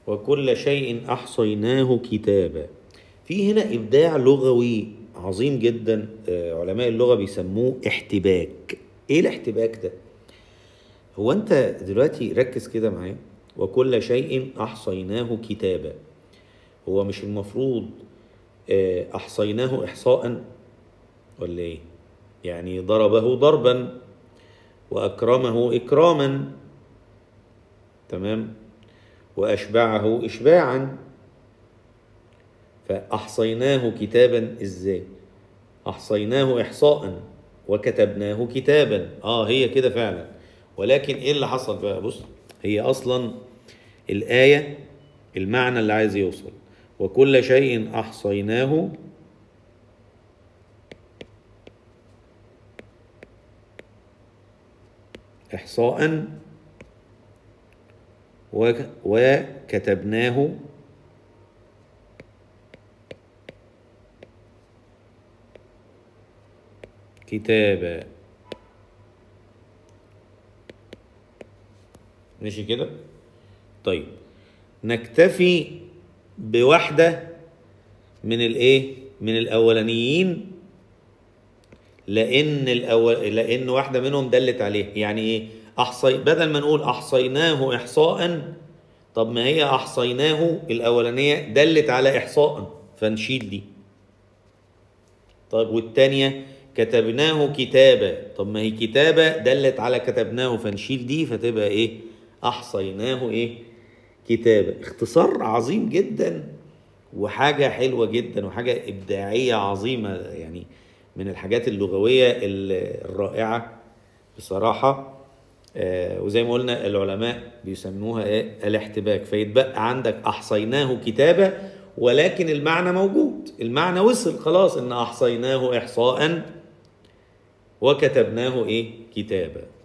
وكل شيء أحصيناه كتابا في هنا إبداع لغوي عظيم جدا آه، علماء اللغة بيسموه احتباك إيه الاحتباك ده؟ هو أنت دلوقتي ركز كده معايا وكل شيء أحصيناه كتابا هو مش المفروض آه، أحصيناه إحصاء ولا إيه؟ يعني ضربه ضربا وأكرمه إكراما تمام وأشبعه إشباعا فأحصيناه كتابا إزاي أحصيناه إحصاء وكتبناه كتابا آه هي كده فعلا ولكن إيه اللي حصل بقى بص هي أصلا الآية المعنى اللي عايز يوصل وكل شيء أحصيناه إحصاء وك- وكتبناه كتابا ماشي كده طيب نكتفي بواحدة من الايه من الاولانيين لان الاول لان واحده منهم دلت عليه يعني ايه احصي بدل ما نقول احصيناه احصاء طب ما هي احصيناه الاولانيه دلت على احصاء فنشيل دي طيب والتانية كتبناه كتابة طب ما هي كتابة دلت على كتبناه فنشيل دي فتبقى ايه احصيناه ايه كتابة اختصار عظيم جدا وحاجة حلوة جدا وحاجة إبداعية عظيمة يعني من الحاجات اللغوية ال- الرائعة بصراحة آه، وزي ما قلنا العلماء بيسموها ايه الاحتباك فيتبقى عندك احصيناه كتابة ولكن المعنى موجود المعنى وصل خلاص ان احصيناه احصاء وكتبناه ايه كتابا